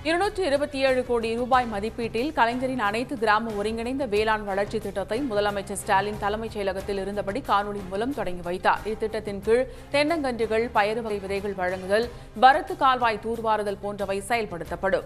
இருநூற்றி இருபத்தி ஏழு கோடி ரூபாய் மதிப்பீட்டில் கலைஞரின் அனைத்து கிராம ஒருங்கிணைந்த வேளாண் வளர்ச்சி திட்டத்தை முதலமைச்சர் ஸ்டாலின் தலைமைச் செயலகத்தில் இருந்தபடி காணொலி மூலம் தொடங்கி வைத்தார் இத்திட்டத்தின் கீழ் தென்னங்கன்றுகள் பயறு வகை விதைகள் வழங்குதல் வரத்து கால்வாய் தூர்வாறுதல் போன்றவை செயல்படுத்தப்படும்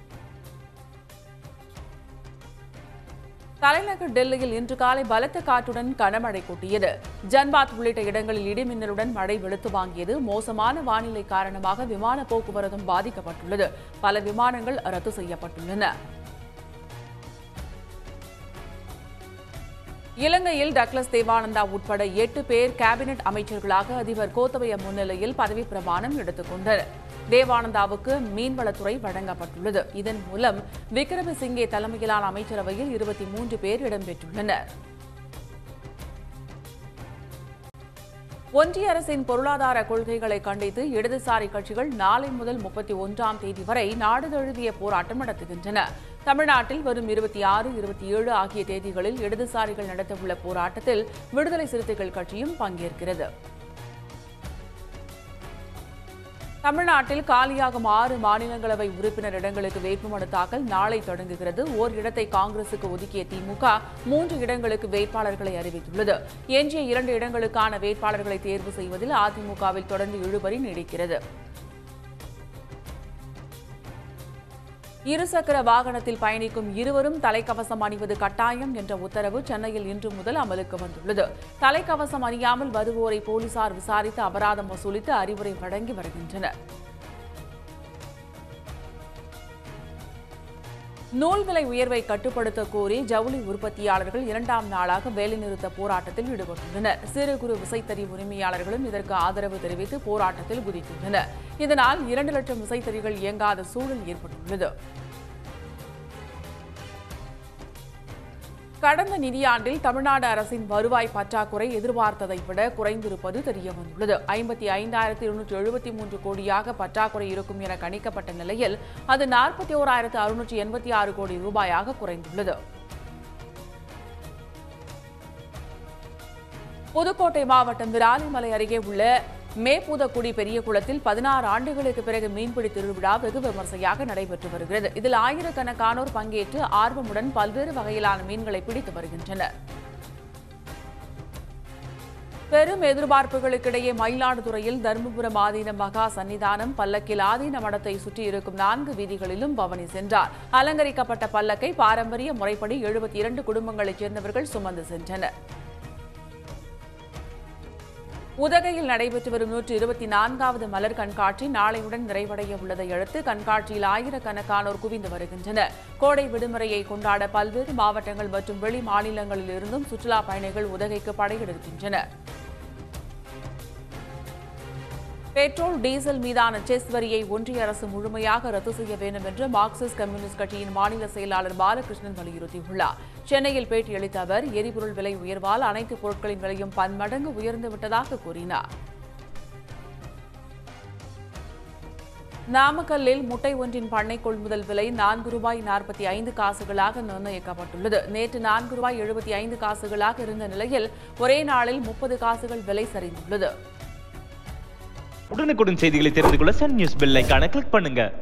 தலைநகர் டெல்லியில் இன்று காலை பலத்த காற்றுடன் கனமழை கொட்டியது ஜன்பாத் உள்ளிட்ட இடங்களில் இடிமின்னலுடன் மழை வெளுத்து வாங்கியது மோசமான வானிலை காரணமாக விமான போக்குவரத்தும் பாதிக்கப்பட்டுள்ளது பல விமானங்கள் ரத்து செய்யப்பட்டுள்ளன இலங்கையில் டக்ளஸ் தேவானந்தா உட்பட எட்டு பேர் கேபினெட் அமைச்சர்களாக அதிபர் கோத்தபய முன்னிலையில் பதவிப் பிரமாணம் எடுத்துக் கொண்டனர் தேவானந்தாவுக்கு மீன்வளத்துறை வழங்கப்பட்டுள்ளது இதன் மூலம் விக்ரமசிங்கே தலைமையிலான அமைச்சரவையில் இருபத்தி மூன்று பேர் இடம்பெற்றுள்ளனர் ஒன்றிய அரசின் பொருளாதார கொள்கைகளை கண்டித்து இடதுசாரி கட்சிகள் நாளை முதல் முப்பத்தி ஒன்றாம் தேதி வரை நாடு தழுவிய போராட்டம் நடத்துகின்றன தமிழ்நாட்டில் வரும் இருபத்தி ஆறு இருபத்தி ஏழு ஆகிய தேதிகளில் இடதுசாரிகள் நடத்தவுள்ள போராட்டத்தில் விடுதலை சிறுத்தைகள் கட்சியும் பங்கேற்கிறது தமிழ்நாட்டில் காலியாகும் ஆறு மாநிலங்களவை உறுப்பினர் இடங்களுக்கு வேட்புமனு தாக்கல் நாளை தொடங்குகிறது ஓர் இடத்தை காங்கிரசுக்கு ஒதுக்கிய திமுக மூன்று இடங்களுக்கு வேட்பாளர்களை அறிவித்துள்ளது எஞ்சிய இரண்டு இடங்களுக்கான வேட்பாளர்களை தேர்வு செய்வதில் அதிமுகவில் தொடர்ந்து இழுபறி நீடிக்கிறது இருசக்கர வாகனத்தில் பயணிக்கும் இருவரும் தலைக்கவசம் அணிவது கட்டாயம் என்ற உத்தரவு சென்னையில் இன்று முதல் அமலுக்கு வந்துள்ளது தலைக்கவசம் அணியாமல் வருவோரை போலீசார் விசாரித்து அபராதம் வசூலித்து அறிவுரை வழங்கி வருகின்றனர் நூல் விலை உயர்வை கட்டுப்படுத்த கோரி ஜவுளி உற்பத்தியாளர்கள் இரண்டாம் நாளாக வேலைநிறுத்த போராட்டத்தில் ஈடுபட்டுள்ளனர் சிறு குறு விசைத்தறி உரிமையாளர்களும் இதற்கு ஆதரவு தெரிவித்து போராட்டத்தில் குதித்துள்ளனர் இதனால் இரண்டு லட்சம் விசைத்தறிகள் இயங்காத சூழல் ஏற்பட்டுள்ளது கடந்த நிதியாண்டில் தமிழ்நாடு அரசின் வருவாய் பற்றாக்குறை எதிர்பார்த்ததை விட குறைந்திருப்பது தெரியவந்துள்ளது ஐம்பத்தி ஐந்தாயிரத்தி இருநூற்றி எழுபத்தி மூன்று கோடியாக பற்றாக்குறை இருக்கும் என கணிக்கப்பட்ட நிலையில் அது நாற்பத்தி ஓராயிரத்து அறுநூற்றி எண்பத்தி ஆறு கோடி ரூபாயாக குறைந்துள்ளது புதுக்கோட்டை மாவட்டம் விராலிமலை அருகே உள்ள மேப்பூதக்குடி பெரிய குளத்தில் பதினாறு ஆண்டுகளுக்கு பிறகு மீன்பிடி திருவிழா வெகு விமர்சையாக நடைபெற்று வருகிறது இதில் ஆயிரக்கணக்கானோர் பங்கேற்று ஆர்வமுடன் பல்வேறு வகையிலான மீன்களை பிடித்து வருகின்றனர் பெரும் எதிர்பார்ப்புகளுக்கிடையே மயிலாடுதுறையில் தருமபுரம் ஆதீன மகா சன்னிதானம் பல்லக்கில் ஆதீன மடத்தை சுற்றி இருக்கும் நான்கு வீதிகளிலும் பவனி சென்றார் அலங்கரிக்கப்பட்ட பல்லக்கை பாரம்பரிய முறைப்படி எழுபத்தி இரண்டு குடும்பங்களைச் சேர்ந்தவர்கள் சுமந்து சென்றனர் உதகையில் நடைபெற்று வரும் நூற்று இருபத்தி நான்காவது மலர் கண்காட்சி நாளையுடன் நிறைவடைய உள்ளதை அடுத்து கண்காட்சியில் ஆயிரக்கணக்கானோர் குவிந்து வருகின்றனர் கோடை விடுமுறையை கொண்டாட பல்வேறு மாவட்டங்கள் மற்றும் வெளி மாநிலங்களில் இருந்தும் சுற்றுலா பயணிகள் உதகைக்கு படையெடுக்கின்றனர் பெட்ரோல் டீசல் மீதான செஸ் வரியை ஒன்றிய அரசு முழுமையாக ரத்து செய்ய வேண்டும் என்று மார்க்சிஸ்ட் கம்யூனிஸ்ட் கட்சியின் மாநில செயலாளர் பாலகிருஷ்ணன் வலியுறுத்தியுள்ளார் சென்னையில் பேட்டியளித்த அவர் எரிபொருள் விலை உயர்வால் அனைத்து பொருட்களின் விலையும் பன்மடங்கு உயர்ந்து விட்டதாக கூறினார் நாமக்கல்லில் முட்டை ஒன்றின் பண்ணை கொள்முதல் விலை நான்கு ரூபாய் நாற்பத்தி ஐந்து காசுகளாக நிர்ணயிக்கப்பட்டுள்ளது நேற்று நான்கு ரூபாய் எழுபத்தி ஐந்து காசுகளாக இருந்த நிலையில் ஒரே நாளில் முப்பது காசுகள் விலை சரிந்துள்ளது உடனுக்குடன் செய்திகளை தெரிந்து கொள்ள சன் நியூஸ் பெல் ஐகானை கிளிக் பண்ணுங்க